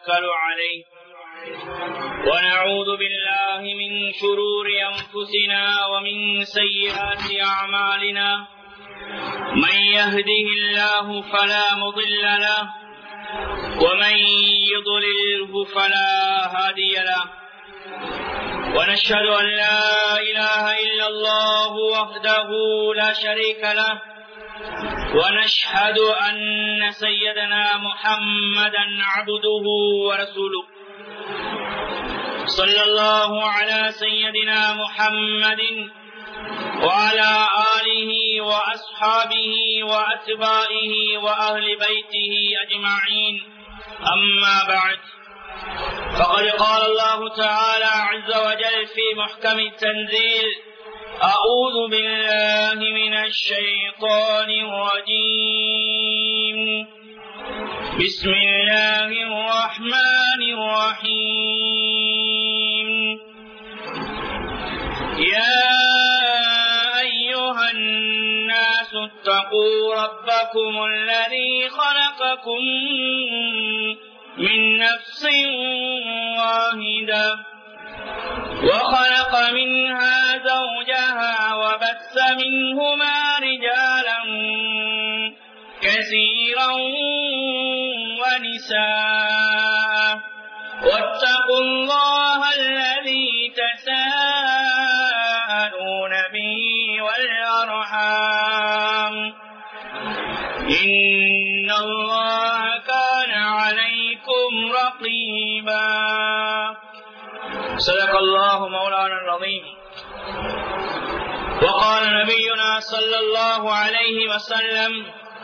نتوكل عليه ونعوذ بالله من شرور أنفسنا ومن سيئات أعمالنا من يهده الله فلا مضل له ومن يضلله فلا هادي له ونشهد أن لا إله إلا الله وحده لا شريك له ونشهد أن سيدنا محمدا عبده ورسوله صلى الله على سيدنا محمد وعلى آله وأصحابه وأتباعه وأهل بيته أجمعين أما بعد فقد قال الله تعالى عز وجل في محكم التنزيل أعوذ بالله من الشيطان الرجيم بسم الله الرحمن الرحيم يا أيها الناس اتقوا ربكم الذي خلقكم من نفس واحدة وخلق منها زوجها وبث منهما رجالا كثيرا ونساء واتقوا الله الذي تساءلون به والأرحام إن الله كان عليكم رقيبا صدق الله مولانا العظيم وقال نبينا صلى الله عليه وسلم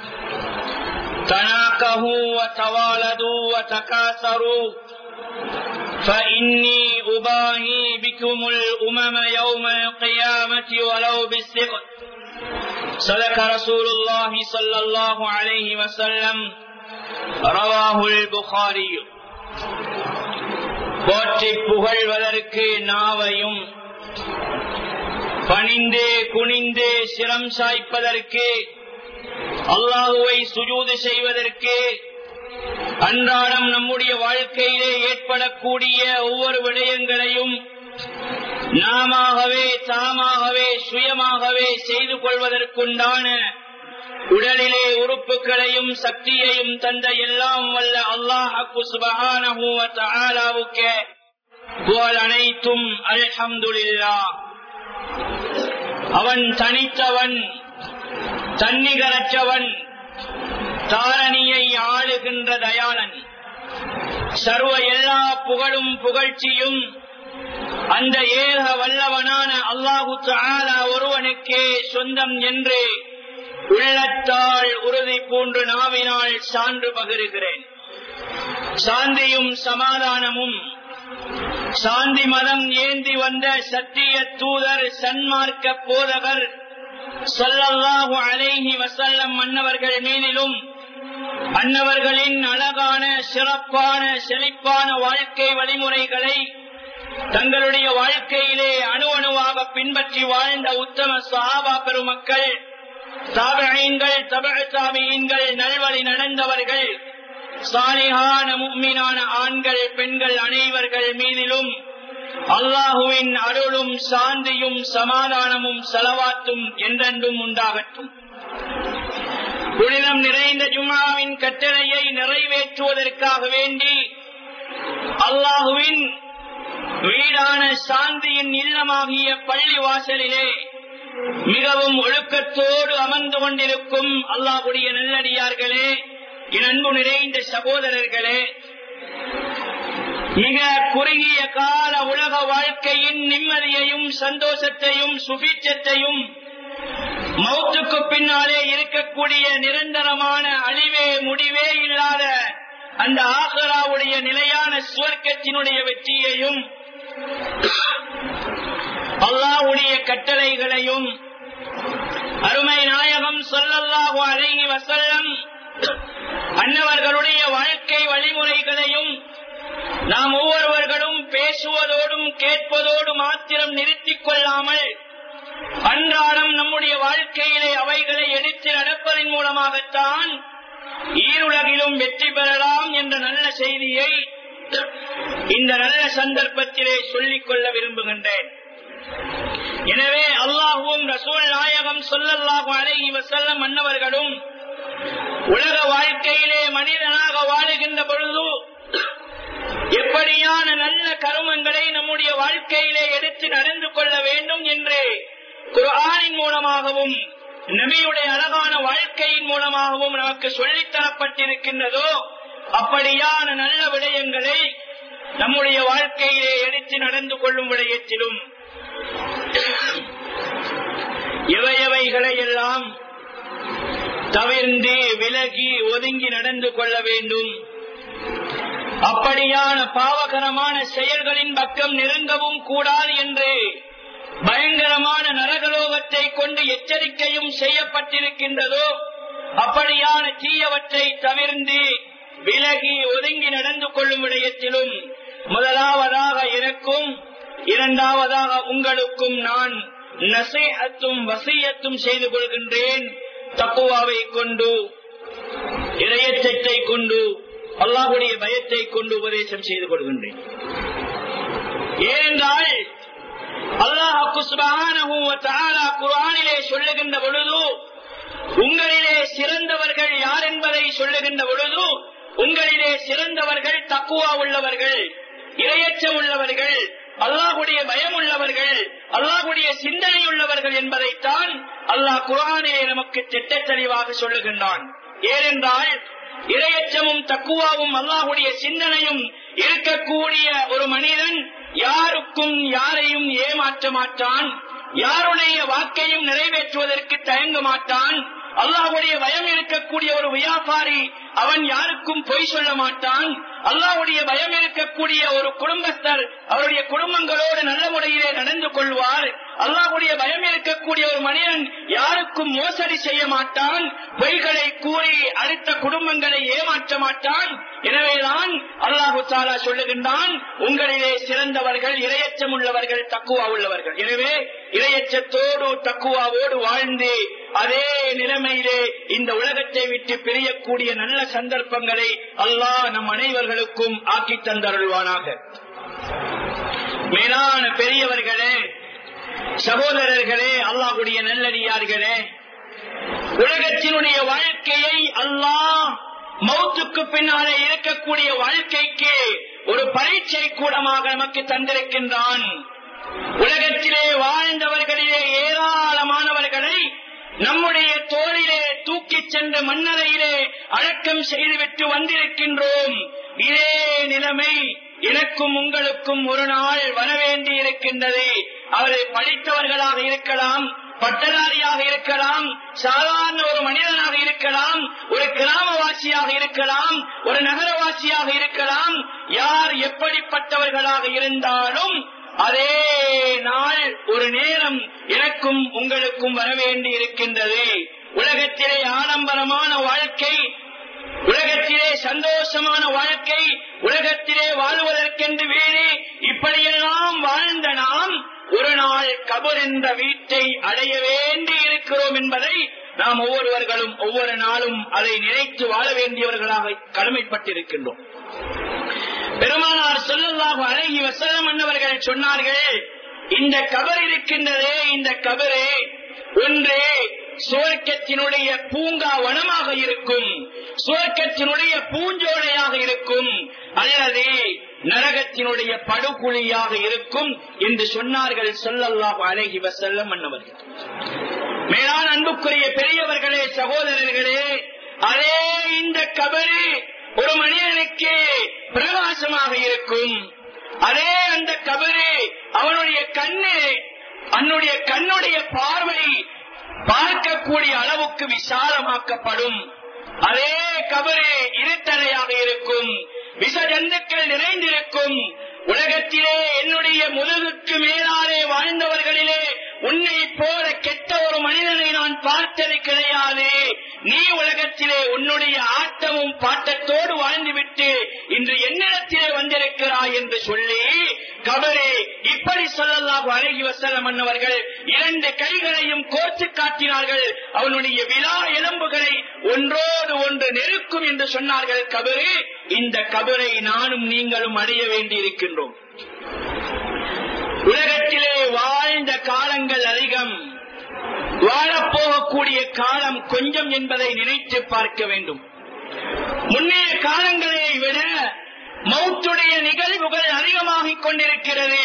تناكهوا وتوالدوا وتكاثروا فإني أباهي بكم الأمم يوم القيامة ولو بالسقط صدق رسول الله صلى الله عليه وسلم رواه البخاري போற்றி புகழ்வதற்கு நாவையும் பணிந்தே குனிந்தே சிரம் சாய்ப்பதற்கு அல்லாஹுவை சுஜூது செய்வதற்கு அன்றாடம் நம்முடைய வாழ்க்கையிலே ஏற்படக்கூடிய ஒவ்வொரு விடயங்களையும் நாமவே தாமாகவே சுயமாகவே செய்து கொள்வதற்குண்டான உடலிலே உறுப்புகளையும் சக்தியையும் தந்த எல்லாம் வல்ல அல்லாஹு சுபகானவுக்கு புகழ் அனைத்தும் அல்ஹம்துல்லா அவன் தனித்தவன் தன்னிகரற்றவன் தாரணியை ஆளுகின்ற தயாளன் சர்வ எல்லா புகழும் புகழ்ச்சியும் அந்த ஏக வல்லவனான அல்லாஹு தாலா ஒருவனுக்கே சொந்தம் என்று உள்ளத்தால் உறுதி பூன்று நாவினால் சான்று பகிர்கிறேன் சாந்தியும் சமாதானமும் சாந்தி மதம் ஏந்தி வந்த சத்திய தூதர் சன்மார்க்க போதகர் சொல்லல்லாஹு அலைஹி வசல்லம் மன்னவர்கள் மீதிலும் அன்னவர்களின் அழகான சிறப்பான செழிப்பான வாழ்க்கை வழிமுறைகளை தங்களுடைய வாழ்க்கையிலே அணு அணுவாக பின்பற்றி வாழ்ந்த உத்தம சஹாபா பெருமக்கள் தாபகங்கள் தபக தாபியங்கள் நல்வழி நடந்தவர்கள் சாலிகான முக்மீனான ஆண்கள் பெண்கள் அனைவர்கள் மீதிலும் அல்லாஹுவின் அருளும் சாந்தியும் சமாதானமும் செலவாத்தும் என்றென்றும் உண்டாகட்டும் புனிதம் நிறைந்த ஜுமாவின் கட்டளையை நிறைவேற்றுவதற்காக வேண்டி அல்லாஹுவின் வீடான சாந்தியின் இல்லமாகிய பள்ளி வாசலிலே மிகவும் ஒழுக்கத்தோடு அமர்ந்து கொண்டிருக்கும் அல்லாஹுடைய நல்லடியார்களே என் அன்பு நிறைந்த சகோதரர்களே மிக குறுகிய கால உலக வாழ்க்கையின் நிம்மதியையும் சந்தோஷத்தையும் சுபீட்சத்தையும் மௌத்துக்கு பின்னாலே இருக்கக்கூடிய நிரந்தரமான அழிவே முடிவே இல்லாத அந்த ஆகராவுடைய நிலையான சுவர்க்கத்தினுடைய வெற்றியையும் அல்லாவுடைய கட்டளைகளையும் அருமை நாயகம் சொல்லல்லாஹு அலைஹி வசல்லம் அன்னவர்களுடைய வாழ்க்கை வழிமுறைகளையும் நாம் ஒவ்வொருவர்களும் பேசுவதோடும் கேட்பதோடு மாத்திரம் நிறுத்திக் கொள்ளாமல் அன்றாடம் நம்முடைய வாழ்க்கையிலே அவைகளை எடுத்து நடப்பதன் மூலமாகத்தான் ஈருலகிலும் வெற்றி பெறலாம் என்ற நல்ல செய்தியை இந்த நல்ல சந்தர்ப்பத்திலே சொல்லிக் கொள்ள விரும்புகின்றேன் எனவே அல்லாஹுவும் ரசூல் நாயகம் சொல்லல்லாஹு அலைஹி வஸல்லம் மன்னவர்களும் உலக வாழ்க்கையிலே மனிதனாக வாழுகின்ற பொழுது எப்படியான நல்ல கருமங்களை நம்முடைய வாழ்க்கையிலே எடுத்து நடந்து கொள்ள வேண்டும் என்று குர்ஆனின் மூலமாகவும் நபியுடைய அழகான வாழ்க்கையின் மூலமாகவும் நமக்கு சொல்லித்தரப்பட்டிருக்கின்றதோ அப்படியான நல்ல விடயங்களை நம்முடைய வாழ்க்கையிலே எடுத்து நடந்து கொள்ளும் விடயத்திலும் எவையவைகளை எல்லாம் தவிர்ந்து விலகி ஒதுங்கி நடந்து கொள்ள வேண்டும் அப்படியான பாவகரமான செயல்களின் பக்கம் நெருங்கவும் கூடாது என்று பயங்கரமான நரகலோகத்தை கொண்டு எச்சரிக்கையும் செய்யப்பட்டிருக்கின்றதோ அப்படியான தீயவற்றை தவிர்ந்து விலகி ஒதுங்கி நடந்து கொள்ளும் விடயத்திலும் முதலாவதாக எனக்கும் இரண்டாவதாக உங்களுக்கும் நான் நசையத்தும் வசியத்தும் செய்து கொள்கின்றேன் தப்புவாவை கொண்டு இரையச்சத்தை கொண்டு அல்லாஹுடைய பயத்தை கொண்டு உபதேசம் செய்து கொள்கின்றேன் ஏனென்றால் அல்லாஹு குரானிலே சொல்லுகின்ற பொழுது உங்களிலே சிறந்தவர்கள் யார் என்பதை சொல்லுகின்ற பொழுது உங்களிலே சிறந்தவர்கள் தக்குவா உள்ளவர்கள் இரையச்சம் உள்ளவர்கள் அல்லாஹுடைய பயம் உள்ளவர்கள் அல்லாஹுடைய சிந்தனை உள்ளவர்கள் என்பதைத்தான் அல்லாஹ் குரானிலே நமக்கு திட்ட தெளிவாக சொல்லுகின்றான் ஏனென்றால் இரையச்சமும் தக்குவாவும் அல்லாஹுடைய சிந்தனையும் இருக்கக்கூடிய ஒரு மனிதன் யாருக்கும் யாரையும் ஏமாற்ற மாட்டான் யாருடைய வாக்கையும் நிறைவேற்றுவதற்கு தயங்க மாட்டான் அல்லாஹுடைய பயம் இருக்கக்கூடிய ஒரு வியாபாரி அவன் யாருக்கும் பொய் சொல்ல மாட்டான் அல்லாஹுடைய பயம் இருக்கக்கூடிய ஒரு குடும்பஸ்தர் அவருடைய குடும்பங்களோடு நல்ல முறையிலே நடந்து கொள்வார் அல்லாஹுடைய பயம் இருக்கக்கூடிய ஒரு மனிதன் யாருக்கும் மோசடி செய்ய மாட்டான் பொய்களை கூறி அடுத்த குடும்பங்களை ஏமாற்ற மாட்டான் எனவேதான் அல்லாஹு தாலா சொல்லுகின்றான் உங்களிலே சிறந்தவர்கள் இரையச்சம் உள்ளவர்கள் தக்குவா உள்ளவர்கள் எனவே இரையச்சத்தோடு தக்குவாவோடு வாழ்ந்து அதே நிலைமையிலே இந்த உலகத்தை விட்டு பிரியக்கூடிய நல்ல சந்தர்ப்பங்களை அல்லாஹ் நம் அனைவர்களுக்கும் ஆக்கி தந்தருள்வானாக மேலான பெரியவர்களே சகோதரர்களே அல்லாஹுடைய நல்லடியார்களே உலகத்தினுடைய வாழ்க்கையை அல்லாஹ் மௌத்துக்கு பின்னாலே இருக்கக்கூடிய வாழ்க்கைக்கு ஒரு பரீட்சை கூடமாக நமக்கு தந்திருக்கின்றான் உலகத்திலே வாழ்ந்தவர்களிலே ஏராளமானவர்களை நம்முடைய தோளிலே தூக்கிச் சென்ற மன்னரையிலே அடக்கம் செய்துவிட்டு வந்திருக்கின்றோம் இதே நிலைமை எனக்கும் உங்களுக்கும் ஒரு நாள் வரவேண்டி இருக்கின்றது அவரை படித்தவர்களாக இருக்கலாம் பட்டதாரியாக இருக்கலாம் சாதாரண ஒரு மனிதனாக இருக்கலாம் ஒரு கிராமவாசியாக இருக்கலாம் ஒரு நகரவாசியாக இருக்கலாம் யார் எப்படிப்பட்டவர்களாக இருந்தாலும் அதே நாள் ஒரு நேரம் எனக்கும் உங்களுக்கும் வரவேண்டி இருக்கின்றது உலகத்திலே ஆடம்பரமான வாழ்க்கை உலகத்திலே சந்தோஷமான வாழ்க்கை உலகத்திலே வாழ்வதற்கென்று வேறு இப்படியெல்லாம் வாழ்ந்த நாம் ஒரு நாள் கபர் என்ற வீட்டை அடைய வேண்டி இருக்கிறோம் என்பதை நாம் ஒவ்வொருவர்களும் ஒவ்வொரு நாளும் அதை நினைத்து வாழ வேண்டியவர்களாக கடமைப்பட்டிருக்கின்றோம் பெருமானார் சொல்லல்லாக அழகி வசலம் என்னவர்கள் சொன்னார்கள் இந்த கபர் இருக்கின்றதே இந்த கபரே ஒன்று சுவர்க்கத்தினுடைய பூங்கா வனமாக இருக்கும் சுவர்க்கத்தினுடைய பூஞ்சோலையாக இருக்கும் அல்லது நரகத்தினுடைய படுகுழியாக இருக்கும் என்று சொன்னார்கள் சொல்லல்லாஹு அழகி வசல்லம் அன்னவர்கள் மேலான அன்புக்குரிய பெரியவர்களே சகோதரர்களே அதே இந்த கபரு ஒரு மனிதனுக்கு பிரகாசமாக இருக்கும் அதே அந்த கபரு அவனுடைய கண்ணு அவனுடைய கண்ணுடைய பார்வை பார்க்கக்கூடிய அளவுக்கு விசாலமாக்கப்படும் அதே கபரு இருட்டறையாக இருக்கும் விஷ ஜந்துக்கள் நிறைந்திருக்கும் உலகத்திலே என்னுடைய முதுகுக்கு மேலாலே வாழ்ந்தவர்களிலே உன்னை போல கெட்ட ஒரு மனிதனை நான் பார்த்தது கிடையாது நீ உலகத்திலே உன்னுடைய ஆட்டமும் பாட்டத்தோடு வாழ்ந்துவிட்டு இன்று என்னிடத்திலே வந்திருக்கிறாய் என்று சொல்லி கபரே இப்படி சொல்லலாம் சொல்லல்லாஹு அழகி வசல்லம் அன்னவர்கள் இரண்டு கைகளையும் கோர்த்து காட்டினார்கள் அவனுடைய விழா எலும்புகளை ஒன்றோடு ஒன்று நெருக்கும் என்று சொன்னார்கள் கபரு இந்த கபரை நானும் நீங்களும் அடைய வேண்டி இருக்கின்றோம் உலகத்திலே வாழ்ந்த காலங்கள் அதிகம் வாழப்போகக்கூடிய காலம் கொஞ்சம் என்பதை நினைத்து பார்க்க வேண்டும் முன்னைய காலங்களை விட மௌத்துடைய நிகழ்வுகள் அதிகமாகிக் கொண்டிருக்கிறது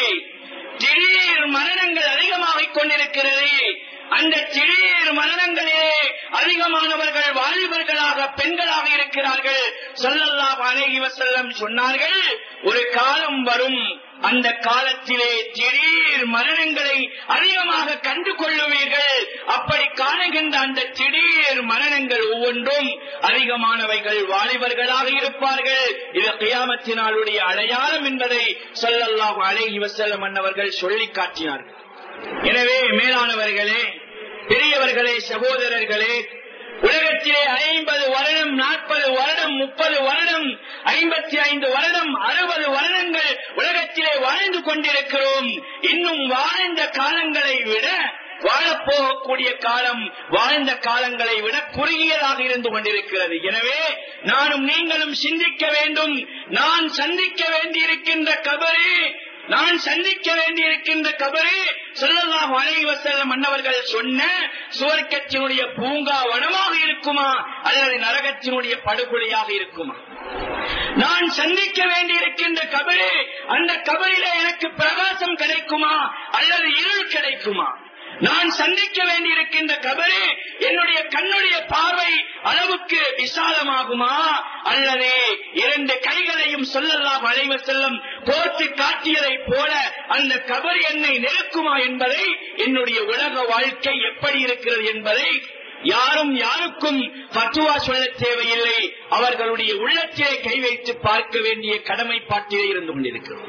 திடீர் மரணங்கள் அதிகமாகிக் கொண்டிருக்கிறது அந்த திடீர் மரணங்களே அதிகமானவர்கள் வாலிபர்களாக பெண்களாக இருக்கிறார்கள் சொல்லல்லாஹ் அலைஹி வஸல்லம் சொன்னார்கள் ஒரு காலம் வரும் அந்த காலத்திலே திடீர் மரணங்களை அதிகமாக கண்டு கொள்ளுவீர்கள் அப்படி காணுகின்ற அந்த திடீர் மரணங்கள் ஒவ்வொன்றும் அதிகமானவைகள் வாலிபர்களாக இருப்பார்கள் இது கியாமத்தினாளுடைய அடையாளம் என்பதை சொல்லல்லாஹு அலைஹி வஸல்லம் அன்னவர்கள் சொல்லி காட்டினார்கள் எனவே மேலானவர்களே பெரியவர்களே சகோதரர்களே உலகத்திலே ஐம்பது வருடம் நாற்பது வருடம் முப்பது வருடம் ஐம்பத்தி ஐந்து வருடம் அறுபது வருடங்கள் உலகத்திலே வாழ்ந்து கொண்டிருக்கிறோம் இன்னும் வாழ்ந்த காலங்களை விட வாழப்போகக்கூடிய காலம் வாழ்ந்த காலங்களை விட குறுகியதாக இருந்து கொண்டிருக்கிறது எனவே நானும் நீங்களும் சிந்திக்க வேண்டும் நான் சந்திக்க வேண்டியிருக்கின்ற கபரே நான் சந்திக்க வேண்டியிருக்கின்ற கபரே சொல்லலாம் அழகி வசல்லம் மன்னவர்கள் சொன்ன சுவர்க்கத்தினுடைய பூங்கா வனமாக இருக்குமா அல்லது நரகத்தினுடைய படுகொலையாக இருக்குமா நான் சந்திக்க வேண்டியிருக்கின்ற கபரே அந்த கபரிலே எனக்கு பிரகாசம் கிடைக்குமா அல்லது இருள் கிடைக்குமா நான் சந்திக்க வேண்டியிருக்கின்ற கபரே என்னுடைய கண்ணுடைய பார்வை அளவுக்கு விசாலமாகுமா அல்லது இரண்டு கைகளையும் சொல்லலாம் அலைவ செல்லம் கோர்த்து காட்டியதை போல அந்த கபர் என்னை நெருக்குமா என்பதை என்னுடைய உலக வாழ்க்கை எப்படி இருக்கிறது என்பதை யாரும் யாருக்கும் பத்துவா சொல்ல தேவையில்லை அவர்களுடைய உள்ளத்திலே கை வைத்து பார்க்க வேண்டிய கடமைப்பாட்டிலே இருந்து கொண்டிருக்கிறோம்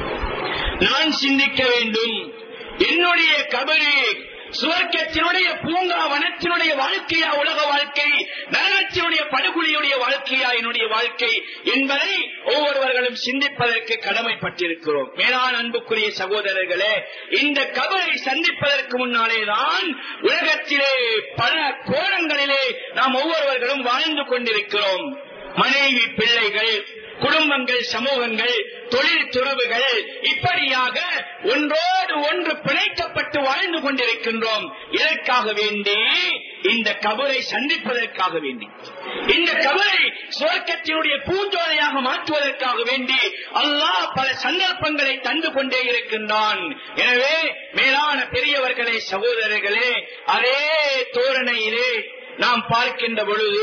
நான் சிந்திக்க வேண்டும் என்னுடைய கபரு சுவர்க்கத்தினுடைய பூங்கா வனத்தினுடைய வாழ்க்கையா உலக வாழ்க்கை நரகத்தினுடைய படுகொலியுடைய வாழ்க்கையா என்னுடைய வாழ்க்கை என்பதை ஒவ்வொருவர்களும் சிந்திப்பதற்கு கடமைப்பட்டிருக்கிறோம் மேலான அன்புக்குரிய சகோதரர்களே இந்த கபரை சந்திப்பதற்கு முன்னாலேதான் உலகத்திலே பல கோணங்களிலே நாம் ஒவ்வொருவர்களும் வாழ்ந்து கொண்டிருக்கிறோம் மனைவி பிள்ளைகள் குடும்பங்கள் சமூகங்கள் தொழில் துறவுகள் இப்படியாக ஒன்றோடு ஒன்று பிணைக்கப்பட்டு வாழ்ந்து கொண்டிருக்கின்றோம் இதற்காக வேண்டி இந்த கபரை சந்திப்பதற்காக வேண்டி இந்த கபரை சுவர்க்கத்தினுடைய பூஞ்சோலையாக மாற்றுவதற்காக வேண்டி அல்லாஹ் பல சந்தர்ப்பங்களை தந்து கொண்டே இருக்கின்றான் எனவே மேலான பெரியவர்களே சகோதரர்களே அதே தோரணையிலே நாம் பார்க்கின்ற பொழுது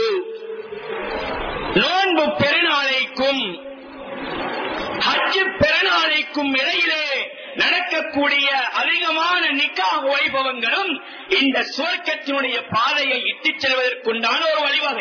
நோன்பு பெருநாளைக்கும் ஹஜ்ஜு பெருநாளைக்கும் இடையிலே நடக்கக்கூடிய அதிகமான நிக்காக வைபவங்களும் இந்த சுவர்க்கத்தினுடைய பாதையை இட்டுச் செல்வதற்குண்டான ஒரு வழிவகை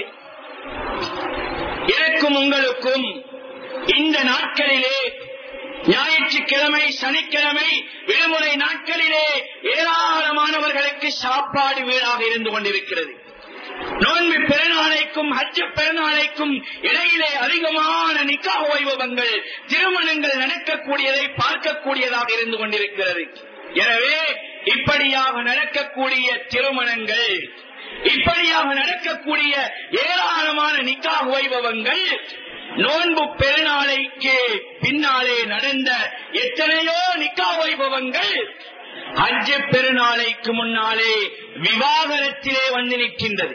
எனக்கும் உங்களுக்கும் இந்த நாட்களிலே ஞாயிற்றுக்கிழமை சனிக்கிழமை விடுமுறை நாட்களிலே ஏராளமானவர்களுக்கு சாப்பாடு வீடாக இருந்து கொண்டிருக்கிறது நோன்பு பெருநாளைக்கும் ஹஜ்ஜ பெருநாளைக்கும் இடையிலே அதிகமான நிக்கா வைபவங்கள் திருமணங்கள் நடக்கக்கூடியதை பார்க்கக்கூடியதாக இருந்து கொண்டிருக்கிறது எனவே இப்படியாக நடக்கக்கூடிய திருமணங்கள் இப்படியாக நடக்கக்கூடிய ஏராளமான நிக்கா வைபவங்கள் நோன்பு பெருநாளைக்கு பின்னாலே நடந்த எத்தனையோ நிக்கா வைபவங்கள் ஹஜ்ஜ பெருநாளைக்கு முன்னாலே விவாகரத்திலே வந்து நிற்கின்றது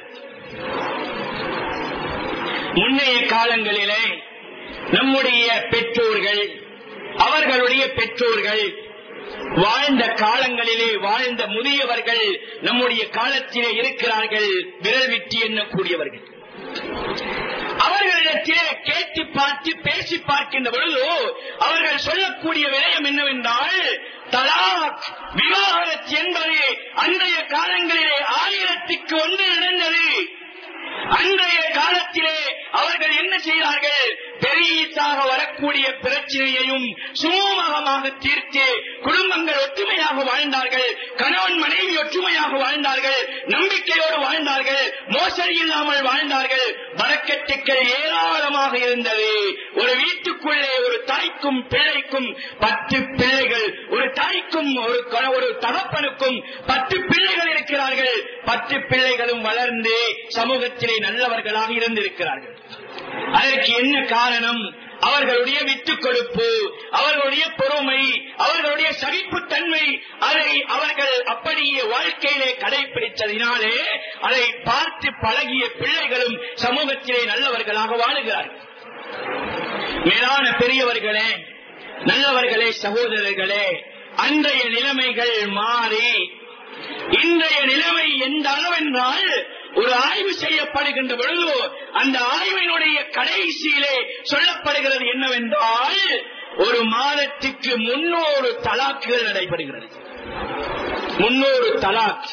முன்னைய காலங்களிலே நம்முடைய பெற்றோர்கள் அவர்களுடைய பெற்றோர்கள் வாழ்ந்த காலங்களிலே வாழ்ந்த முதியவர்கள் நம்முடைய காலத்திலே இருக்கிறார்கள் விரல் விட்டு எண்ணக்கூடியவர்கள் அவர்களிடத்திலே கேட்டு பார்த்து பேசி பார்க்கின்ற பொழுது அவர்கள் சொல்லக்கூடிய விடயம் என்னவென்றால் தலாக் விவாகரத்து என்பது அன்றைய காலங்களிலே ஆயிரத்துக்கு ஒன்று நடந்தது அன்றைய காலத்திலே அவர்கள் என்ன செய்தார்கள் பெரியதாக வரக்கூடிய பிரச்சனையையும் சுமூகமாக தீர்த்து குடும்பங்கள் ஒற்றுமையாக வாழ்ந்தார்கள் கணவன் மனைவி ஒற்றுமையாக வாழ்ந்தார்கள் நம்பிக்கையோடு வாழ்ந்தார்கள் மோசடி இல்லாமல் வாழ்ந்தார்கள் வரக்கட்டுக்கள் ஏராளமாக இருந்தது ஒரு வீட்டுக்குள்ளே ஒரு தாய் தாய்க்கும் பிள்ளைக்கும் பத்து பிள்ளைகள் ஒரு தாய்க்கும் ஒரு க- ஒரு தகப்பனுக்கும் பத்து பிள்ளைகள் இருக்கிறார்கள் பத்து பிள்ளைகளும் வளர்ந்து சமூகத்திலே நல்லவர்களாக இருந்திருக்கிறார்கள் அதற்கு என்ன காரணம் அவர்களுடைய விட்டுக் கொடுப்பு அவர்களுடைய பொறுமை அவர்களுடைய சகிப்புத்தன்மை அதை அவர்கள் அப்படியே வாழ்க்கையிலே கடைபிடித்ததினாலே அதை பார்த்து பழகிய பிள்ளைகளும் சமூகத்திலே நல்லவர்களாக வாழுகிறார்கள் மேலான பெரியவர்களே நல்லவர்களே சகோதரர்களே அன்றைய நிலைமைகள் மாறி இன்றைய நிலைமை எந்த அளவென்றால் ஒரு ஆய்வு செய்யப்படுகின்ற பொழுது அந்த ஆய்வினுடைய கடைசியிலே சொல்லப்படுகிறது என்னவென்றால் ஒரு மாதத்துக்கு முன்னூறு தலாக்குகள் நடைபெறுகிறது முன்னூறு தலாக்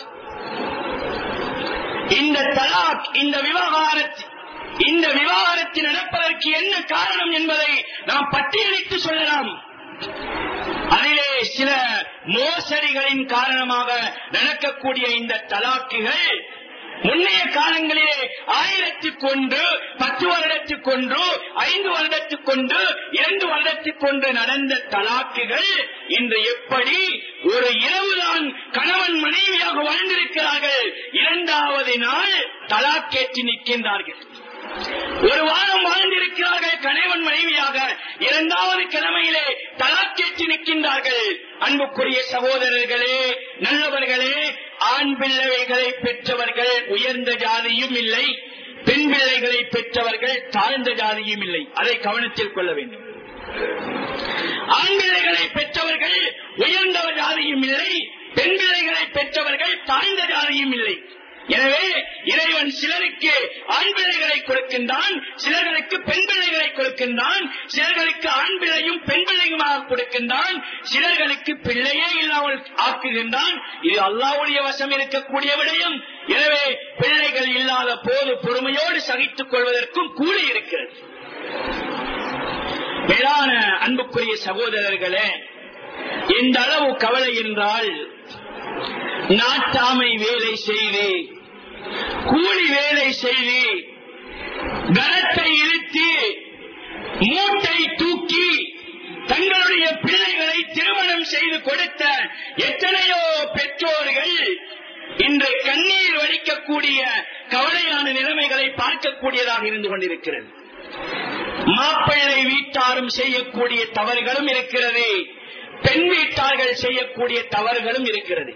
இந்த தலாக் இந்த விவகாரத்தில் இந்த விவாகரத்து நடப்பதற்கு என்ன காரணம் என்பதை நாம் பட்டியலிட்டு சொல்லலாம் அதிலே சில மோசடிகளின் காரணமாக நடக்கக்கூடிய இந்த தலாக்குகள் முன்னைய காலங்களிலே ஆயிரத்துக்கொன்று பத்து வருடத்துக்கொன்று ஐந்து வருடத்துக்கொன்று இரண்டு வருடத்துக்கொன்று நடந்த தலாக்குகள் இன்று எப்படி ஒரு இரவுதான் கணவன் மனைவியாக வாழ்ந்திருக்கிறார்கள் இரண்டாவது நாள் தலாக்கேற்றி நிற்கின்றார்கள் ஒரு வாரம் வாழ்ந்திருக்கிறார்கள் கணவன் மனைவியாக இரண்டாவது கிழமையிலே தலாக்கேற்றி நிற்கின்றார்கள் அன்புக்குரிய சகோதரர்களே நல்லவர்களே ஆண் பிள்ளைகளை பெற்றவர்கள் உயர்ந்த ஜாதியும் இல்லை பெண் பிள்ளைகளை பெற்றவர்கள் தாழ்ந்த ஜாதியும் இல்லை அதை கவனத்தில் கொள்ள வேண்டும் ஆண் பிள்ளைகளை பெற்றவர்கள் உயர்ந்த ஜாதியும் இல்லை பெண் பிள்ளைகளை பெற்றவர்கள் தாழ்ந்த ஜாதியும் இல்லை எனவே இறைவன் சிலருக்கு ஆண் பிள்ளைகளை கொடுக்கின்றான் சிலர்களுக்கு பெண் பிள்ளைகளை கொடுக்கின்றான் சிலர்களுக்கு ஆண் பிள்ளையும் பெண் பிள்ளையுமாக கொடுக்கின்றான் சிலர்களுக்கு பிள்ளையே இல்லாமல் ஆக்குகின்றான் இது அல்லாவுடைய வசம் இருக்கக்கூடிய விடயம் எனவே பிள்ளைகள் இல்லாத போது பொறுமையோடு சகித்துக் கொள்வதற்கும் கூலி இருக்கிறது மேலான அன்புக்குரிய சகோதரர்களே எந்த அளவு கவலை என்றால் நாட்டாமை வேலை செய்து கூலி வேலை செய்து கனத்தை இழுத்து மூட்டை தூக்கி தங்களுடைய பிள்ளைகளை திருமணம் செய்து கொடுத்த எத்தனையோ பெற்றோர்கள் இன்று கண்ணீர் வடிக்கக்கூடிய கவலையான நிலைமைகளை பார்க்கக்கூடியதாக இருந்து கொண்டிருக்கிறது மாப்பிள்ளை வீட்டாரும் செய்யக்கூடிய தவறுகளும் இருக்கிறது பெண் வீட்டார்கள் செய்யக்கூடிய தவறுகளும் இருக்கிறது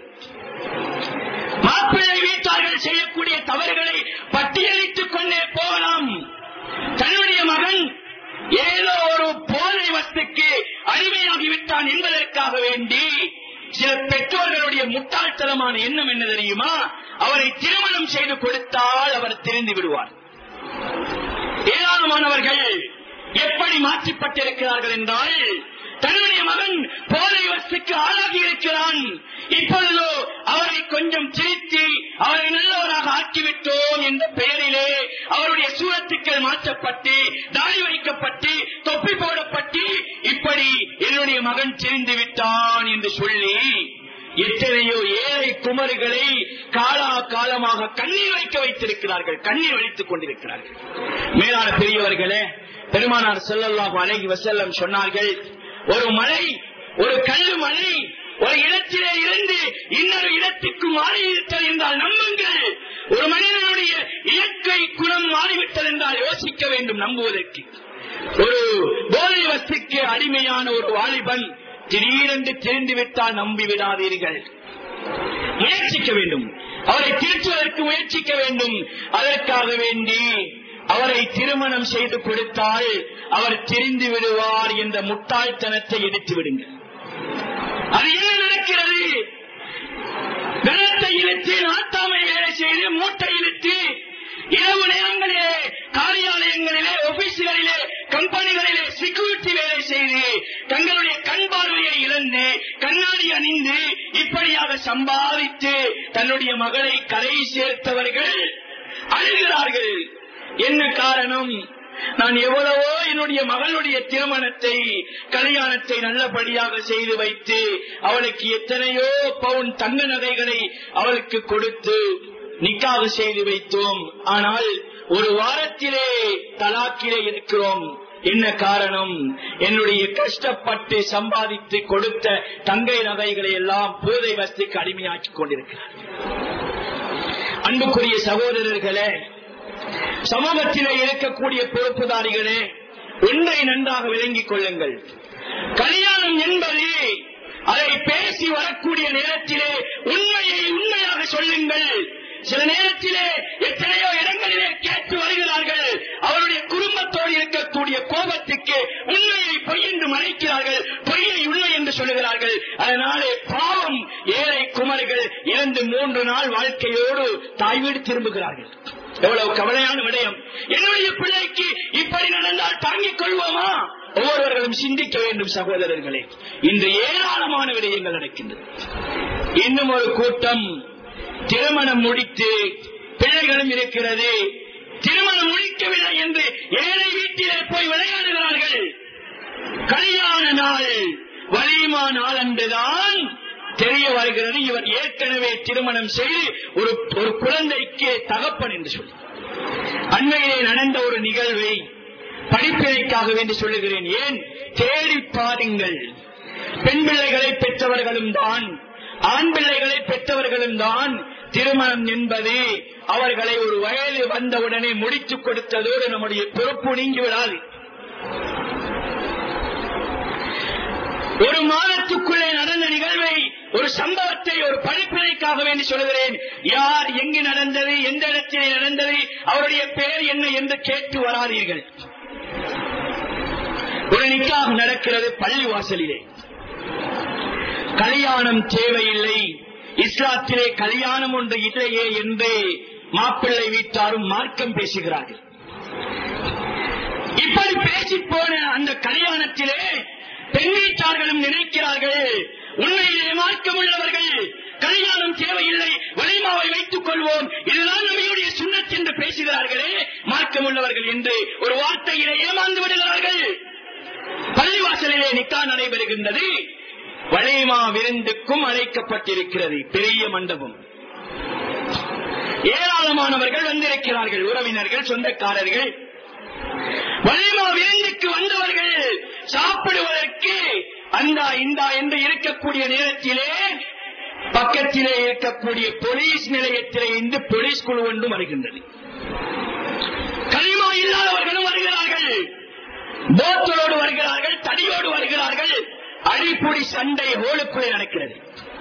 மாப்பிள்ளை வீட்டார்கள் செய்யக்கூடிய தவறுகளை பட்டியலிட்டுக் கொண்டே போகலாம் தன்னுடைய மகன் ஏதோ ஒரு போதை வஸ்துக்கு அடிமையாகிவிட்டான் என்பதற்காக வேண்டி சில பெற்றோர்களுடைய முட்டாள்தனமான எண்ணம் என்ன தெரியுமா அவரை திருமணம் செய்து கொடுத்தால் அவர் தெரிந்து விடுவார் ஏராளமானவர்கள் எப்படி மாற்றிப்பட்டிருக்கிறார்கள் என்றால் தன்னுடைய மகன் போதை வஸ்துக்கு ஆளாகி இருக்கிறான் இப்பொழுதோ அவரை கொஞ்சம் திருத்தி அவரை நல்லவராக ஆக்கிவிட்டோம் என்ற பெயரிலே அவருடைய சூழத்துக்கள் மாற்றப்பட்டு தாடி வைக்கப்பட்டு தொப்பி போடப்பட்டு இப்படி என்னுடைய மகன் தெரிந்து விட்டான் என்று சொல்லி எத்தனையோ ஏழை குமரிகளை காலா காலமாக கண்ணீர் வைக்க வைத்திருக்கிறார்கள் கண்ணீர் வலித்துக் கொண்டிருக்கிறார்கள் மேலான பெரியவர்களே பெருமானார் செல்லல்லாஹு அலைஹி வசல்லம் சொன்னார்கள் ஒரு மலை ஒரு கல்லு மலை ஒரு இடத்திலே இருந்து இன்னொரு இடத்துக்கு மாறிவிட்டது என்றால் நம்புங்கள் ஒரு மனிதனுடைய இயற்கை குணம் மாறிவிட்டது என்றால் யோசிக்க வேண்டும் நம்புவதற்கு ஒரு போதை வஸ்துக்கு அடிமையான ஒரு வாலிபன் திடீரென்று தெரிந்து விட்டால் நம்பி விடாதீர்கள் முயற்சிக்க வேண்டும் அவரை திருத்துவதற்கு முயற்சிக்க வேண்டும் அதற்காக வேண்டி அவரை திருமணம் செய்து கொடுத்தால் அவர் தெரிந்து விடுவார் என்ற முட்டாள்தனத்தை எடுத்து விடுங்கள் அது என்ன நடக்கிறது கனத்தை இழுத்து நாட்டாமை வேலை செய்து மூட்டை இழுத்து இரவு நேரங்களிலே காரியாலயங்களிலே ஆபீஸ்களிலே கம்பெனிகளிலே செக்யூரிட்டி வேலை செய்து தங்களுடைய கண் பார்வையை இழந்து கண்ணாடி அணிந்து இப்படியாக சம்பாதித்து தன்னுடைய மகளை கரை சேர்த்தவர்கள் அழுகிறார்கள் என்ன காரணம் நான் எவ்வளவோ என்னுடைய மகளுடைய திருமணத்தை கல்யாணத்தை நல்லபடியாக செய்து வைத்து அவளுக்கு எத்தனையோ பவுன் தங்க நகைகளை அவளுக்கு கொடுத்து நிக்காக செய்து வைத்தோம் ஆனால் ஒரு வாரத்திலே தலாக்கிலே இருக்கிறோம் என்ன காரணம் என்னுடைய கஷ்டப்பட்டு சம்பாதித்து கொடுத்த தங்கை நகைகளை எல்லாம் போதை வஸ்துக்கு அடிமையாக்கி கொண்டிருக்கிறார் அன்புக்குரிய சகோதரர்களே சமூகத்திலே இருக்கக்கூடிய பொறுப்புதாரிகளே ஒன்றை நன்றாக விளங்கிக் கொள்ளுங்கள் கல்யாணம் என்பது அதை பேசி வரக்கூடிய நேரத்திலே உண்மையை உண்மையாக சொல்லுங்கள் சில நேரத்திலே எத்தனையோ இடங்களிலே கேட்டு வருகிறார்கள் அவருடைய குடும்பத்தோடு இருக்கக்கூடிய கோபத்துக்கு உண்மையை பொய் என்று மறைக்கிறார்கள் பொய்யை உண்மை என்று சொல்லுகிறார்கள் அதனாலே பாவம் ஏழை குமரிகள் இரண்டு மூன்று நாள் வாழ்க்கையோடு தாய் வீடு திரும்புகிறார்கள் எவ்வளவு கவலையான விடயம் என்னுடைய பிள்ளைக்கு இப்படி நடந்தால் தாங்கிக் கொள்வோமா ஒவ்வொருவர்களும் சிந்திக்க வேண்டும் சகோதரர்களே இன்று ஏராளமான விடயங்கள் நடக்கின்றது இன்னும் ஒரு கூட்டம் திருமணம் முடித்து பிள்ளைகளும் இருக்கிறது திருமணம் முடிக்கவில்லை என்று ஏழை வீட்டிலே போய் விளையாடுகிறார்கள் கல்யாண நாள் வலிமா நாள் அன்றுதான் தெரிய வருகிறது இவர் ஏற்கனவே திருமணம் செய்து ஒரு ஒரு குழந்தைக்கு தகப்பன் என்று சொல்லி அண்மையிலே நடந்த ஒரு நிகழ்வை படிப்பினைக்காக வேண்டி சொல்லுகிறேன் ஏன் தேடி பாருங்கள் பெண் பிள்ளைகளை பெற்றவர்களும் தான் ஆண் பிள்ளைகளை பெற்றவர்களும் தான் திருமணம் என்பது அவர்களை ஒரு வயது வந்தவுடனே முடித்துக் கொடுத்ததோடு நம்முடைய பொறுப்பு நீங்கிவிடாது ஒரு மாதத்துக்குள்ளே நடந்த நிகழ்வை ஒரு சம்பவத்தை ஒரு படிப்பினைக்காக வேண்டி சொல்கிறேன் யார் எங்கு நடந்தது எந்த இடத்திலே நடந்தது அவருடைய பெயர் என்ன என்று கேட்டு வராதீர்கள் ஒரு நிக்காக நடக்கிறது பள்ளி வாசலிலே கல்யாணம் தேவையில்லை இஸ்லாத்திலே கல்யாணம் ஒன்று இல்லையே என்று மாப்பிள்ளை வீட்டாரும் மார்க்கம் பேசுகிறார்கள் இப்படி பேசி போன அந்த கல்யாணத்திலே பெண் வீட்டார்களும் நினைக்கிறார்கள் உண்மையிலே மார்க்கம் உள்ளவர்கள் கல்யாணம் தேவையில்லை வலிமாவை வைத்துக் கொள்வோம் இதுதான் நம்முடைய சுண்ணத் என்று பேசுகிறார்களே மார்க்கம் உள்ளவர்கள் என்று ஒரு வார்த்தையிலே ஏமாந்து விடுகிறார்கள் பள்ளிவாசலிலே நிக்கா நடைபெறுகின்றது வலிமா விருந்துக்கும் அழைக்கப்பட்டிருக்கிறது பெரிய மண்டபம் ஏராளமானவர்கள் வந்திருக்கிறார்கள் உறவினர்கள் சொந்தக்காரர்கள் வலிமா விருந்துக்கு வந்தவர்கள் சாப்பிடுவதற்கு அந்த இந்த என்று இருக்கக்கூடிய நேரத்திலே பக்கத்திலே இருக்கக்கூடிய போலீஸ் நிலையத்திலே இருந்து போலீஸ் குழு ஒன்றும் வருகின்றது களிமா இல்லாதவர்களும் வருகிறார்கள் போத்தலோடு வருகிறார்கள் தடியோடு வருகிறார்கள் அடிப்பொடி சண்டை ஹோலுக்குள்ளே நடக்கிறது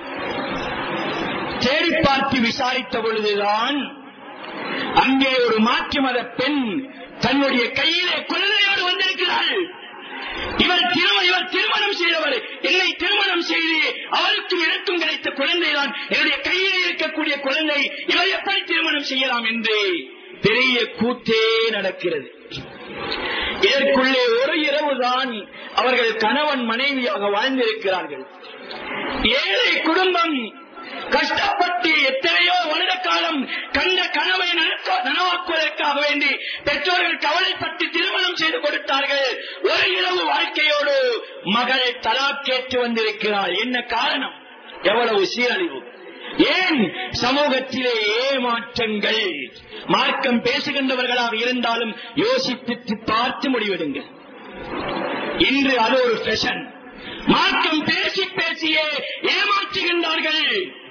தேடி பார்த்து விசாரித்த பொழுதுதான் அங்கே ஒரு மாற்று மத பெண் தன்னுடைய கையிலே குழந்தையோடு வந்திருக்கிறாள் இவர் திருமணம் இவர் திருமணம் செய்தவர் என்னை திருமணம் செய்து அவருக்கும் எனக்கும் கிடைத்த குழந்தைதான் என்னுடைய கையில் இருக்கக்கூடிய குழந்தை இவர் எப்படி திருமணம் செய்யலாம் என்று பெரிய கூத்தே நடக்கிறது இதற்குள்ளே ஒரு இரவுதான் அவர்கள் கணவன் மனைவியாக வாழ்ந்திருக்கிறார்கள் ஏழை குடும்பம் கஷ்டப்பட்டு எத்தனையோ வருட காலம் கண்ட கனவை நனவாக்குவதற்காக வேண்டி பெற்றோர்கள் கவலைப்பட்டு திருமணம் செய்து கொடுத்தார்கள் ஒரு இரவு வாழ்க்கையோடு மகள் தலா கேட்டு வந்திருக்கிறாள் என்ன காரணம் எவ்வளவு சீரழிவு ஏன் சமூகத்திலே ஏமாற்றங்கள் மார்க்கம் பேசுகின்றவர்களாக இருந்தாலும் யோசித்து பார்த்து முடிவெடுங்கள் இன்று அது ஒரு ஃபெஷன் மார்க்கம் பேசி பேசியே ஏமாற்றுகின்றார்கள்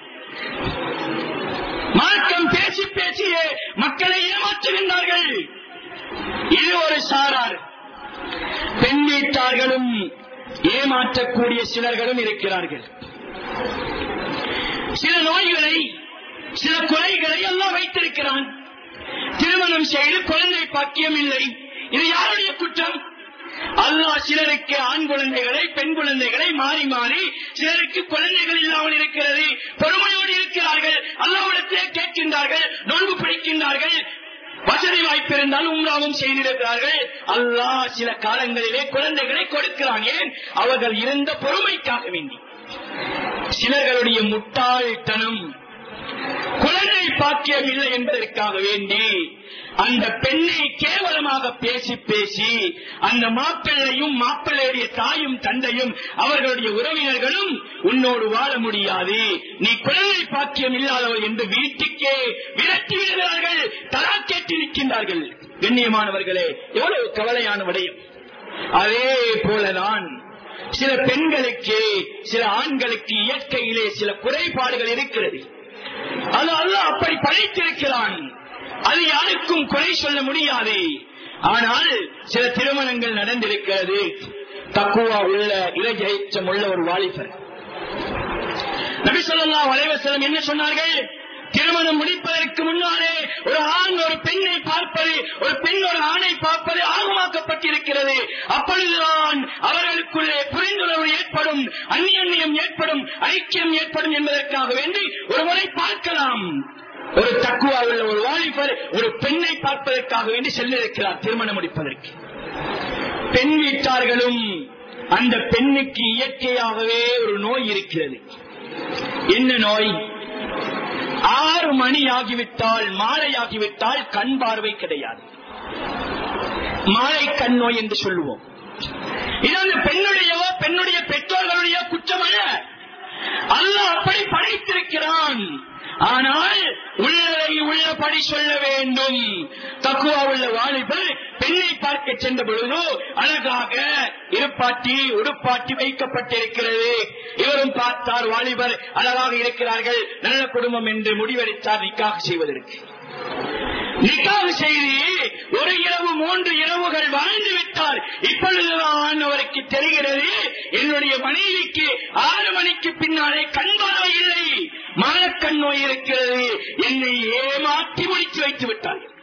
மார்க்கம் பேசி பேசியே மக்களை ஏமாற்றுகின்றார்கள் இது ஒரு சாரார் பெண் வீட்டார்களும் ஏமாற்றக்கூடிய சிலர்களும் இருக்கிறார்கள் சில நோய்களை சில குறைகளை எல்லாம் வைத்திருக்கிறான் திருமணம் செய்து குழந்தை பாக்கியம் இல்லை இது யாருடைய குற்றம் அல்லா சிலருக்கு ஆண் குழந்தைகளை பெண் குழந்தைகளை மாறி மாறி சிலருக்கு குழந்தைகள் இல்லாமல் இருக்கிறது பொறுமையோடு இருக்கிறார்கள் அல்லாவிடத்திலே கேட்கின்றார்கள் நோன்பு பிடிக்கின்றார்கள் வசதி வாய்ப்பு இருந்தால் உம்ராவும் செய்திருக்கிறார்கள் அல்லாஹ் சில காலங்களிலே குழந்தைகளை கொடுக்கிறான் ஏன் அவர்கள் இருந்த பொறுமைக்காக வேண்டி சிலர்களுடைய முட்டாள்தனம் குழந்தை பாக்கியம் இல்லை என்பதற்காக வேண்டி அந்த பெண்ணை கேவலமாக பேசி பேசி அந்த மாப்பிள்ளையும் மாப்பிள்ளையுடைய தாயும் தந்தையும் அவர்களுடைய உறவினர்களும் உன்னோடு வாழ முடியாது நீ குழந்தை பாக்கியம் இல்லாதவர் என்று வீட்டுக்கே விரட்டி விடுகிறார்கள் தலா கேட்டு நிற்கின்றார்கள் கண்ணியமானவர்களே எவ்வளவு கவலையான விடயம் அதே போலதான் சில பெண்களுக்கு சில ஆண்களுக்கு இயற்கையிலே சில குறைபாடுகள் இருக்கிறது அது அல்ல அப்படி படைத்திருக்கிறான் அது யாருக்கும் குறை சொல்ல முடியாது ஆனால் சில திருமணங்கள் நடந்திருக்கிறது தக்குவா உள்ள இலஜெயச்சம் உள்ள ஒரு வாலிபர் நபிசல்லா வலைவசலம் என்ன சொன்னார்கள் திருமணம் முடிப்பதற்கு முன்னாலே ஒரு ஆண் ஒரு பெண்ணை பார்ப்பது ஒரு பெண் ஒரு ஆணை பார்ப்பது ஆகமாக்கப்பட்டிருக்கிறது அப்பொழுதுதான் அவர்களுக்குள்ளே புரிந்துணர்வு ஏற்படும் அந்நியன்யம் ஏற்படும் ஐக்கியம் ஏற்படும் என்பதற்காக வேண்டி ஒரு முறை பார்க்கலாம் ஒரு தக்குவா உள்ள ஒரு வாலிபர் ஒரு பெண்ணை பார்ப்பதற்காக வேண்டி செல்லிருக்கிறார் திருமணம் முடிப்பதற்கு பெண் வீட்டார்களும் அந்த பெண்ணுக்கு இயற்கையாகவே ஒரு நோய் இருக்கிறது என்ன நோய் ஆறு மணி ஆகிவிட்டால் மாலை ஆகிவிட்டால் கண் பார்வை கிடையாது மாலை கண் நோய் என்று சொல்லுவோம் இது அந்த பெண்ணுடையவோ பெண்ணுடைய பெற்றோர்களுடைய குற்றம் அல்ல அல்ல அப்படி படைத்திருக்கிறான் ஆனால் உள்ளதை உள்ளபடி சொல்ல வேண்டும் தக்குவா உள்ள வாலிபர் பெண்ணை பார்க்க சென்ற பொழுது அழகாக இருப்பாட்டி உடுப்பாட்டி வைக்கப்பட்டிருக்கிறது இவரும் பார்த்தார் வாலிபர் அழகாக இருக்கிறார்கள் நல்ல குடும்பம் என்று முடிவெடுத்தார் நிக்காக செய்வதற்கு நிக்காக செய்து ஒரு இரவு மூன்று இரவுகள் வாழ்ந்து விட்டார் இப்பொழுதுதான் அவருக்கு தெரிகிறது என்னுடைய மனைவிக்கு ஆறு மணிக்கு பின்னாலே கண் பார்வை இல்லை மானக்கண் நோய் இருக்கிறது என்னை ஏமாற்றி முடித்து வைத்து விட்டார்கள்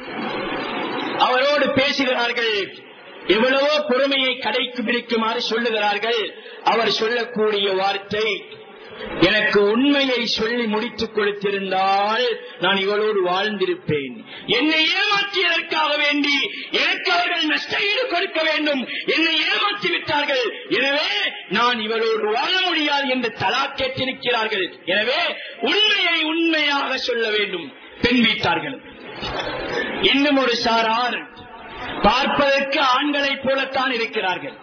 அவரோடு பேசுகிறார்கள் எவ்வளவோ பொறுமையை கடைக்கு பிடிக்குமாறு சொல்லுகிறார்கள் அவர் சொல்லக்கூடிய வார்த்தை எனக்கு உண்மையை சொல்லி முடித்துக் கொடுத்திருந்தால் நான் இவளோடு வாழ்ந்திருப்பேன் என்னை ஏமாற்றியதற்காக வேண்டி எனக்கு அவர்கள் நஷ்டஈடு கொடுக்க வேண்டும் என்னை ஏமாற்றி விட்டார்கள் எனவே நான் இவளோடு வாழ முடியாது என்று தலா கேட்டிருக்கிறார்கள் எனவே உண்மையை உண்மையாக சொல்ல வேண்டும் பெண் வீட்டார்கள் இன்னும் ஒரு சாரார் பார்ப்பதற்கு ஆண்களைப் போலத்தான் இருக்கிறார்கள்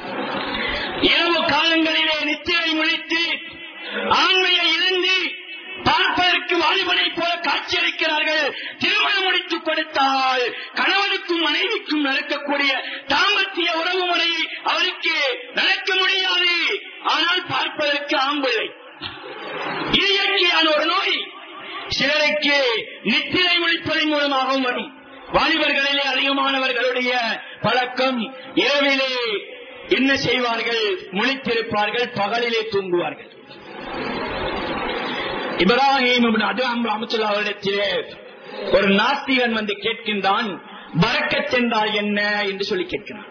இரவு காலங்களிலே நித்திரை முழித்து ஆண்மையை இழந்து பார்ப்பதற்கு வாலிபனை போல காட்சியளிக்கிறார்கள் திருமணம் முடித்துக் கொடுத்தால் கணவனுக்கும் மனைவிக்கும் நடக்கக்கூடிய தாம்பத்திய உறவு முறை அவருக்கு நடக்க முடியாது ஆனால் பார்ப்பதற்கு ஆம்பிள்ளை இது இயற்கையான ஒரு நோய் சிலருக்கு நித்திரை முழிப்பதன் மூலமாகவும் வரும் வாலிபர்களிலே அதிகமானவர்களுடைய பழக்கம் இரவிலே என்ன செய்வார்கள் முழித்திருப்பார்கள் பகலிலே தூங்குவார்கள் இப்ராஹிம் அதுலாம் ராமத்துல்லா அவரிடத்திலே ஒரு நாஸ்திகன் வந்து கேட்கின்றான் பறக்கத் என்றால் என்ன என்று சொல்லி கேட்கிறான்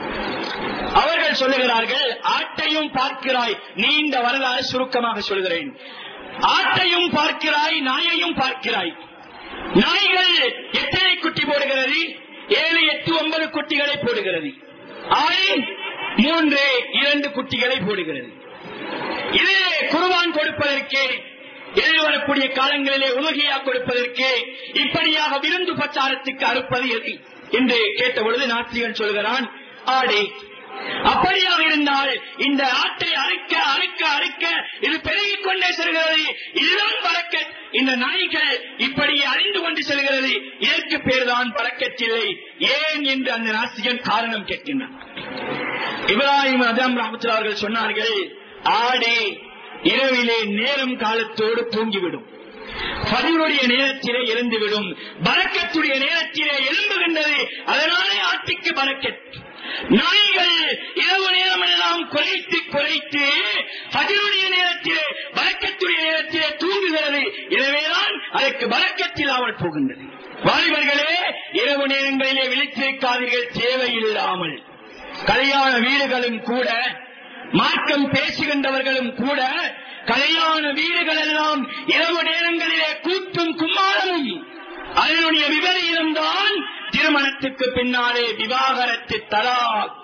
அவர்கள் சொல்லுகிறார்கள் ஆட்டையும் பார்க்கிறாய் நீண்ட வரலாறு சுருக்கமாக சொல்கிறேன் ஆட்டையும் பார்க்கிறாய் நாயையும் பார்க்கிறாய் நாய்கள் எத்தனை குட்டி போடுகிறது ஏழு எட்டு ஒன்பது குட்டிகளை போடுகிறது ஆறு மூன்று இரண்டு குட்டிகளை போடுகிறது இது குருவான் கொடுப்பதற்கு எதிர்வரக்கூடிய காலங்களிலே உலகையா கொடுப்பதற்கு இப்படியாக விருந்து பிரச்சாரத்துக்கு அறுப்பது எது என்று கேட்ட பொழுது நாத்திகன் சொல்கிறான் ஆடை அப்படியாக இருந்தால் இந்த ஆட்டை அறுக்க அறுக்க அறுக்க இது பெருகிக் கொண்டே செல்கிறது இதுதான் பறக்க இந்த நாய்கள் இப்படி அறிந்து கொண்டு செல்கிறது இதற்கு பேர்தான் பறக்கத்தில்லை ஏன் என்று அந்த நாஸ்திகன் காரணம் கேட்கின்றான் இப்ராஹிம் அதாம் ராமத்துல அவர்கள் சொன்னார்கள் ஆடு இரவிலே நேரம் காலத்தோடு தூங்கிவிடும் பதிவுடைய நேரத்திலே எழுந்துவிடும் பறக்கத்துடைய நேரத்திலே எழும்புகின்றது அதனாலே ஆட்டுக்கு பறக்கத் நாய்கள் இரவு நேரம் எல்லாம் குறைத்து குறைத்து பதிலுடைய நேரத்திலே பறக்கத்துடைய நேரத்திலே தூங்குகிறது எனவேதான் அதற்கு பறக்கத்தில்லாமல் போகின்றது வாலிபர்களே இரவு நேரங்களிலே விழித்திருக்காதீர்கள் தேவையில்லாமல் கல்யாண வீடுகளும் கூட மார்க்கம் பேசுகின்றவர்களும் கூட கல்யாண வீடுகள் எல்லாம் இரவு நேரங்களிலே கூத்தும் கும்மாளமும் அதனுடைய விபரீதம்தான் திருமணத்துக்கு பின்னாலே விவாகரத்து தலா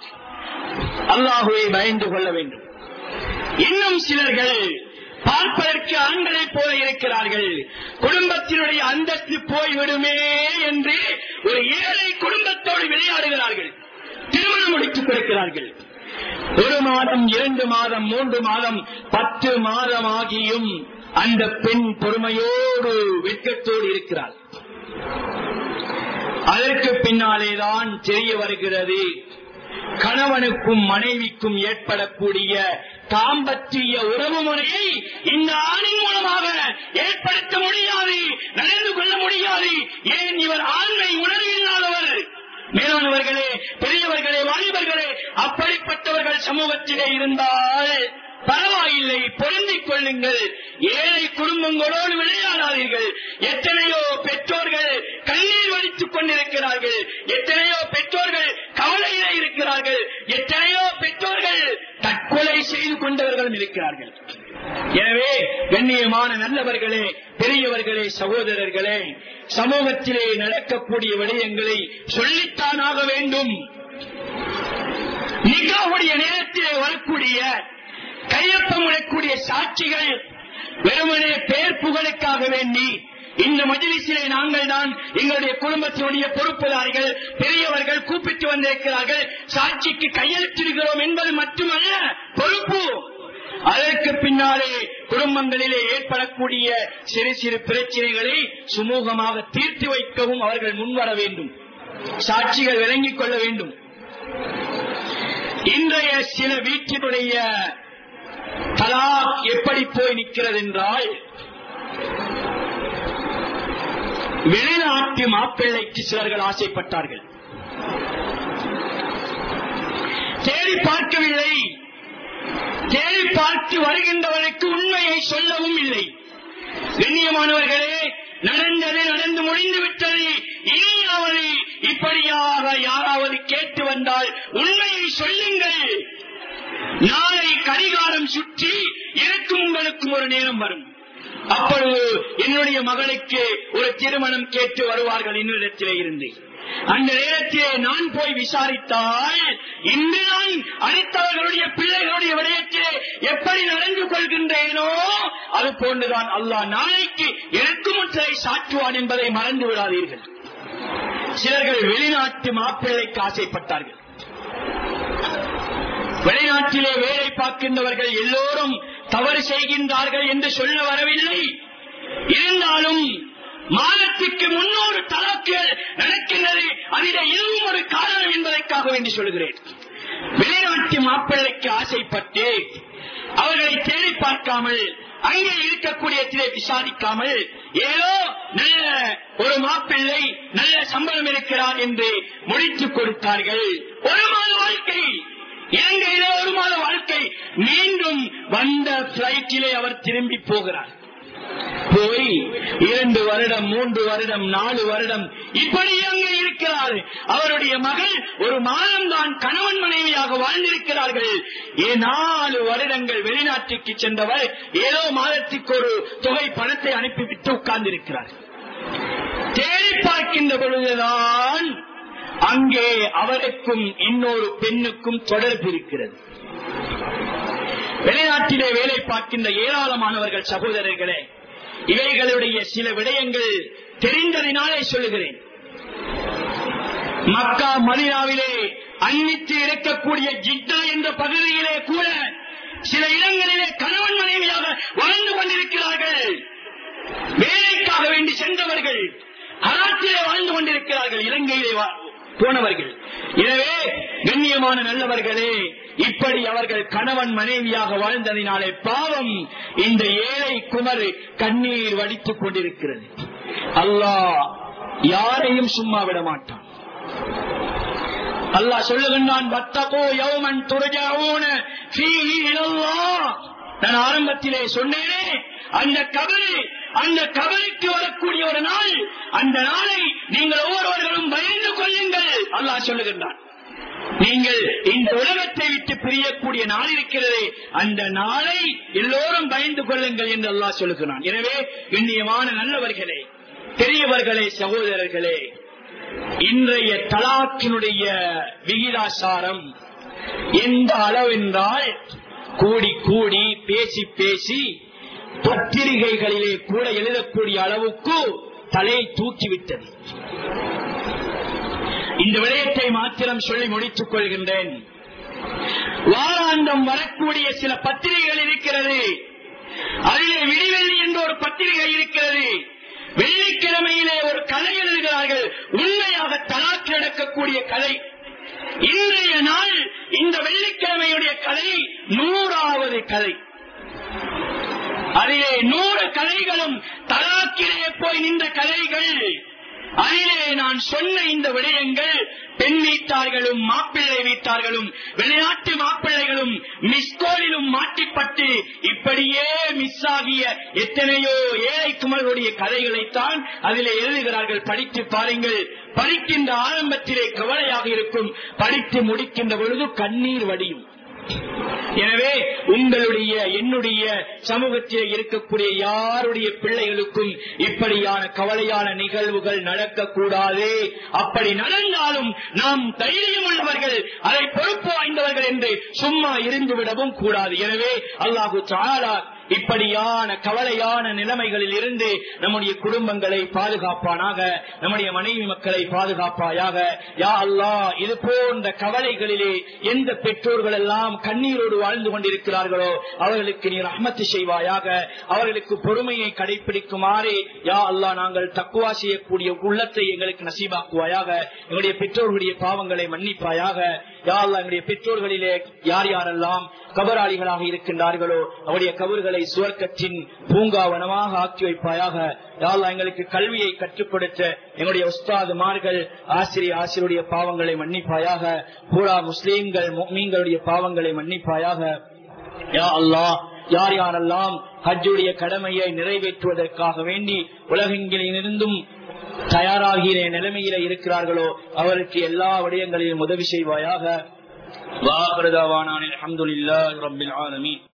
அல்லாஹுவை பயந்து கொள்ள வேண்டும் இன்னும் சிலர்கள் பார்ப்பதற்கு ஆண்களைப் போல இருக்கிறார்கள் குடும்பத்தினுடைய அந்தஸ்து போய்விடுமே என்று ஒரு ஏழை குடும்பத்தோடு விளையாடுகிறார்கள் திருமணம் முடித்துக் கொடுக்கிறார்கள் ஒரு மாதம் இரண்டு மாதம் மூன்று மாதம் பத்து மாதம் ஆகியும் அந்த பெண் பொறுமையோடு வெட்கத்தோடு இருக்கிறார் அதற்கு பின்னாலேதான் தெரிய வருகிறது கணவனுக்கும் மனைவிக்கும் ஏற்படக்கூடிய தாம்பத்திய உறவு முறையை இந்த ஆணின் மூலமாக ஏற்படுத்த முடியாது நடந்து கொள்ள முடியாது ஏன் இவர் ஆண்மை உணர்வு இல்லாதவர் மேலானவர்களே பெரியவர்களே வாலிபர்களே அப்படிப்பட்டவர்கள் சமூகத்திலே இருந்தால் பரவாயில்லை பொருந்திக் கொள்ளுங்கள் ஏழை குடும்பங்களோடு விளையாடாதீர்கள் எத்தனையோ பெற்றோர்கள் கண்ணீர் வடித்துக் கொண்டிருக்கிறார்கள் எத்தனையோ பெற்றோர்கள் கவலையிலே இருக்கிறார்கள் எத்தனையோ பெற்றோர்கள் தற்கொலை செய்து கொண்டவர்களும் இருக்கிறார்கள் எனவே கண்ணியமான நல்லவர்களே பெரியவர்களே சகோதரர்களே சமூகத்திலே நடக்கக்கூடிய விடயங்களை சொல்லித்தானாக வேண்டும் நிகாவுடைய நேரத்திலே வரக்கூடிய கையொப்பம் விடக்கூடிய சாட்சிகள் வெறுமனே பேர் புகழுக்காக வேண்டி இந்த மஜிலிசிலே நாங்கள் தான் எங்களுடைய குடும்பத்தினுடைய பொறுப்புதாரிகள் பெரியவர்கள் கூப்பிட்டு வந்திருக்கிறார்கள் சாட்சிக்கு கையெழுத்திடுகிறோம் என்பது மட்டுமல்ல பொறுப்பு அதற்கு பின்னாலே குடும்பங்களிலே ஏற்படக்கூடிய சிறு சிறு பிரச்சனைகளை சுமூகமாக தீர்த்து வைக்கவும் அவர்கள் முன்வர வேண்டும் சாட்சிகள் விளங்கிக் கொள்ள வேண்டும் இன்றைய சில வீட்டினுடைய தலா எப்படி போய் நிற்கிறது என்றால் வெளிநாட்டு மாப்பிள்ளைக்கு சிலர்கள் ஆசைப்பட்டார்கள் தேடி பார்க்கவில்லை தேடி பார்த்து வருகின்றவனுக்கு உண்மையை சொல்லவும் இல்லை கண்ணியமானவர்களே நடந்தது நடந்து முடிந்து விட்டது இனியாவது இப்படியாக யாராவது கேட்டு வந்தால் உண்மையை சொல்லுங்கள் நாளை கடிகாரம் சுற்றி எனக்கும் உங்களுக்கும் ஒரு நேரம் வரும் அப்பொழுது என்னுடைய மகளுக்கு ஒரு திருமணம் கேட்டு வருவார்கள் என்னிடத்திலே இருந்து அந்த நேரத்திலே நான் போய் விசாரித்தால் இன்று நான் அனைத்தவர்களுடைய பிள்ளைகளுடைய விடயத்திலே எப்படி நடந்து கொள்கின்றேனோ அது போன்றுதான் அல்லாஹ் நாளைக்கு எனக்கு முற்றை சாற்றுவான் என்பதை மறந்து விடாதீர்கள் சிலர்கள் வெளிநாட்டு மாப்பிள்ளைக்கு ஆசைப்பட்டார்கள் வெளிநாட்டிலே வேலை பார்க்கின்றவர்கள் எல்லோரும் தவறு செய்கின்றார்கள் என்று சொல்ல வரவில்லை இருந்தாலும் மாதத்துக்கு முன்னூறு தலாக்குகள் நடக்கின்றது அதில் இதுவும் ஒரு காரணம் என்பதற்காக வேண்டி சொல்கிறேன் வெளிநாட்டு மாப்பிள்ளைக்கு ஆசைப்பட்டு அவர்களை தேடி பார்க்காமல் அங்கே இருக்கக்கூடியத்திலே விசாரிக்காமல் ஏதோ நல்ல ஒரு மாப்பிள்ளை நல்ல சம்பளம் இருக்கிறார் என்று முடித்துக் கொடுத்தார்கள் ஒரு மாத வாழ்க்கை இலங்கையிலே ஒரு மாத வாழ்க்கை மீண்டும் வந்த பிளைட்டிலே அவர் திரும்பி போகிறார் போய் இரண்டு வருடம் மூன்று வருடம் நாலு வருடம் இப்படி அங்கே இருக்கிறார் அவருடைய மகள் ஒரு மாதம் தான் கணவன் மனைவியாக வாழ்ந்திருக்கிறார்கள் ஏ நாலு வருடங்கள் வெளிநாட்டுக்கு சென்றவர் ஏதோ மாதத்துக்கு ஒரு தொகை பணத்தை அனுப்பிவிட்டு உட்கார்ந்திருக்கிறார் தேடி பார்க்கின்ற பொழுதுதான் அங்கே அவருக்கும் இன்னொரு பெண்ணுக்கும் தொடர்பு இருக்கிறது வெளிநாட்டிலே வேலை பார்க்கின்ற ஏராளமானவர்கள் சகோதரர்களே இவைகளுடைய சில விடயங்கள் தெரிந்ததினாலே சொல்லுகிறேன் மக்கா மதினாவிலே அன்னித்து இருக்கக்கூடிய ஜித்தா என்ற பகுதியிலே கூட சில இடங்களிலே கணவன் மனைவியாக வாழ்ந்து கொண்டிருக்கிறார்கள் வேலைக்காக வேண்டி சென்றவர்கள் அராத்திலே வாழ்ந்து கொண்டிருக்கிறார்கள் இலங்கையிலே வா- போனவர்கள் எனவே கண்ணியமான நல்லவர்களே இப்படி அவர்கள் கணவன் மனைவியாக வாழ்ந்ததினாலே பாவம் இந்த ஏழை குமர் கண்ணீர் வடித்துக் கொண்டிருக்கிறது அல்லாஹ் யாரையும் சும்மா விட மாட்டான் அல்லாஹ் சொல்லுகின்றான் வத்தகோ யௌமன் துரஜாவூன ஃபீஹி இலல்லாஹ் நான் ஆரம்பத்திலே சொன்னேனே அந்த கபரு அந்த கபருக்கு வரக்கூடிய ஒரு நாள் அந்த நாளை நீங்கள் ஒவ்வொருவர்களும் பயந்து கொள்ளுங்கள் அல்லாஹ் சொல்லுகின்றான் நீங்கள் இந்த உலகத்தை விட்டு பிரியக்கூடிய நாள் இருக்கிறதே அந்த நாளை எல்லோரும் பயந்து கொள்ளுங்கள் என்று அல்லாஹ் சொல்லுகிறான் எனவே கண்ணியமான நல்லவர்களே பெரியவர்களே சகோதரர்களே இன்றைய தலாக்கினுடைய விகிதாசாரம் எந்த அளவென்றால் கூடி கூடி பேசி பேசி பத்திரிகைகளிலே கூட எழுதக்கூடிய அளவுக்கு தலை தூக்கிவிட்டது இந்த விடயத்தை மாத்திரம் சொல்லி முடித்துக் கொள்கின்றேன் வாராந்தம் வரக்கூடிய சில பத்திரிகைகள் இருக்கிறது அதிலே விடிவெள்ளி என்ற ஒரு பத்திரிகை இருக்கிறது வெள்ளிக்கிழமையிலே ஒரு கதை எழுதுகிறார்கள் உண்மையாக தலாக்கு நடக்கக்கூடிய கதை இன்றைய நாள் இந்த வெள்ளிக்கிழமையுடைய கதை நூறாவது கதை அதிலே நூறு கதைகளும் தலாக்கிலே போய் நின்ற கதைகள் அதிலே நான் சொன்ன இந்த விடயங்கள் பெண் வீட்டார்களும் மாப்பிள்ளை வீட்டார்களும் விளையாட்டு மாப்பிள்ளைகளும் மிஸ்கோலிலும் மாட்டிப்பட்டு இப்படியே மிஸ் ஆகிய எத்தனையோ ஏழை குமர்களுடைய கதைகளைத்தான் அதிலே எழுதுகிறார்கள் படித்து பாருங்கள் படிக்கின்ற ஆரம்பத்திலே கவலையாக இருக்கும் படித்து முடிக்கின்ற பொழுது கண்ணீர் வடியும் எனவே உங்களுடைய என்னுடைய சமூகத்தில் இருக்கக்கூடிய யாருடைய பிள்ளைகளுக்கும் இப்படியான கவலையான நிகழ்வுகள் நடக்கக்கூடாது அப்படி நடந்தாலும் நாம் தைரியம் உள்ளவர்கள் அதை பொறுப்பு வாய்ந்தவர்கள் என்று சும்மா இருந்து விடவும் கூடாது எனவே அல்லாஹு தாலா இப்படியான கவலையான நிலைமைகளில் இருந்து நம்முடைய குடும்பங்களை பாதுகாப்பானாக நம்முடைய மனைவி மக்களை பாதுகாப்பாயாக யா அல்லா இது போன்ற கவலைகளிலே எந்த பெற்றோர்கள் எல்லாம் கண்ணீரோடு வாழ்ந்து கொண்டிருக்கிறார்களோ அவர்களுக்கு நீ ரஹ்மத்து செய்வாயாக அவர்களுக்கு பொறுமையை கடைபிடிக்குமாறு யா அல்லா நாங்கள் தக்குவா செய்யக்கூடிய உள்ளத்தை எங்களுக்கு நசீபாக்குவாயாக எங்களுடைய பெற்றோர்களுடைய பாவங்களை மன்னிப்பாயாக யா அல்லா எங்களுடைய பெற்றோர்களிலே யார் யாரெல்லாம் கபராளிகளாக இருக்கின்றார்களோ அவருடைய கபர்களை சுவர்க்கத்தின் பூங்காவனமாக ஆக்கி வைப்பாயாக யாழ்லா எங்களுக்கு கல்வியை கற்றுக் கொடுத்த எங்களுடைய உஸ்தாதுமார்கள் ஆசிரியர் ஆசிரியருடைய பாவங்களை மன்னிப்பாயாக பூரா முஸ்லீம்கள் மீன்களுடைய பாவங்களை மன்னிப்பாயாக யா அல்லா யார் யாரெல்லாம் ஹஜ்ஜுடைய கடமையை நிறைவேற்றுவதற்காக வேண்டி உலகெங்கிலிருந்தும் தயாராகிய நிலைமையில இருக்கிறார்களோ அவருக்கு எல்லா விடயங்களிலும் உதவி செய்வாயாக வாகரதாவான அலமதுல்லா ரபில் ஆலமீன்